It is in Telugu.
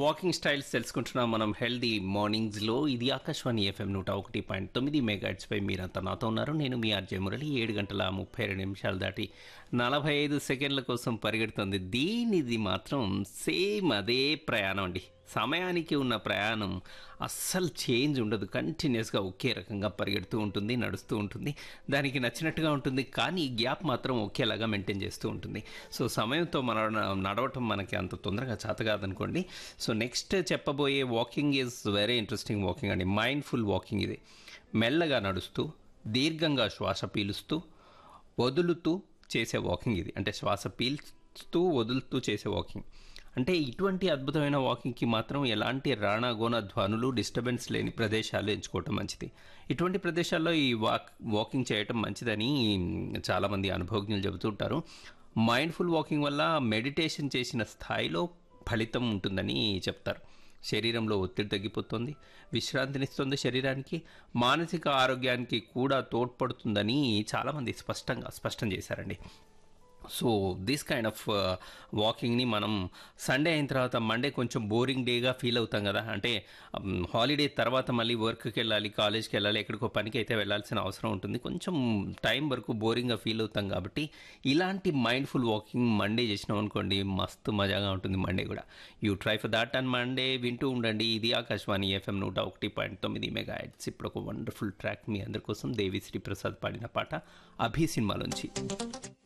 వాకింగ్ స్టైల్స్ తెలుసుకుంటున్నాం మనం హెల్దీ మార్నింగ్స్లో ఇది ఆకాశవాణి ఎఫ్ఎం నూట ఒకటి పాయింట్ తొమ్మిది మెగాట్స్పై మీరంతా నాతో ఉన్నారు నేను మీ ఆర్జే మురళి ఏడు గంటల ముప్పై రెండు నిమిషాలు దాటి నలభై ఐదు సెకండ్ల కోసం పరిగెడుతుంది దీనిది మాత్రం సేమ్ అదే ప్రయాణం అండి సమయానికి ఉన్న ప్రయాణం అస్సలు చేంజ్ ఉండదు కంటిన్యూస్గా ఒకే రకంగా పరిగెడుతూ ఉంటుంది నడుస్తూ ఉంటుంది దానికి నచ్చినట్టుగా ఉంటుంది కానీ గ్యాప్ మాత్రం ఒకేలాగా మెయింటైన్ చేస్తూ ఉంటుంది సో సమయంతో మన నడవటం మనకి అంత తొందరగా చేత కాదనుకోండి సో నెక్స్ట్ చెప్పబోయే walking is very interesting walking అండి మైండ్ఫుల్ వాకింగ్ ఇది మెల్లగా నడుస్తూ దీర్ఘంగా శ్వాస పీలుస్తూ వదులుతూ చేసే వాకింగ్ ఇది అంటే శ్వాస పీల్స్తూ వదులుతూ చేసే వాకింగ్ అంటే ఇటువంటి అద్భుతమైన వాకింగ్కి మాత్రం ఎలాంటి రాణాగోణ ధ్వనులు డిస్టర్బెన్స్ లేని ప్రదేశాలు ఎంచుకోవటం మంచిది ఇటువంటి ప్రదేశాల్లో ఈ వాక్ వాకింగ్ చేయటం మంచిదని చాలామంది అనుభవజ్ఞులు చెబుతుంటారు మైండ్ఫుల్ వాకింగ్ వల్ల మెడిటేషన్ చేసిన స్థాయిలో ఫలితం ఉంటుందని చెప్తారు శరీరంలో ఒత్తిడి తగ్గిపోతుంది విశ్రాంతినిస్తుంది శరీరానికి మానసిక ఆరోగ్యానికి కూడా తోడ్పడుతుందని చాలామంది స్పష్టంగా స్పష్టం చేశారండి సో దిస్ కైండ్ ఆఫ్ వాకింగ్ని మనం సండే అయిన తర్వాత మండే కొంచెం బోరింగ్ డేగా ఫీల్ అవుతాం కదా అంటే హాలిడే తర్వాత మళ్ళీ వర్క్కి వెళ్ళాలి కాలేజ్కి వెళ్ళాలి ఎక్కడికో పనికి అయితే వెళ్ళాల్సిన అవసరం ఉంటుంది కొంచెం టైం వరకు బోరింగ్గా ఫీల్ అవుతాం కాబట్టి ఇలాంటి మైండ్ఫుల్ వాకింగ్ మండే చేసినాం అనుకోండి మస్తు మజాగా ఉంటుంది మండే కూడా you try for that and Monday వింటూ ఉండండి ఇది ఆకాశవాణి ఎఫ్ఎం నూట ఒకటి పాయింట్ తొమ్మిది మెగా హెడ్స్ ఇప్పుడు ఒక వండర్ఫుల్ ట్రాక్ మీ అందరి కోసం దేవి శ్రీ ప్రసాద్ పాడిన పాట అభి సినిమాలోంచి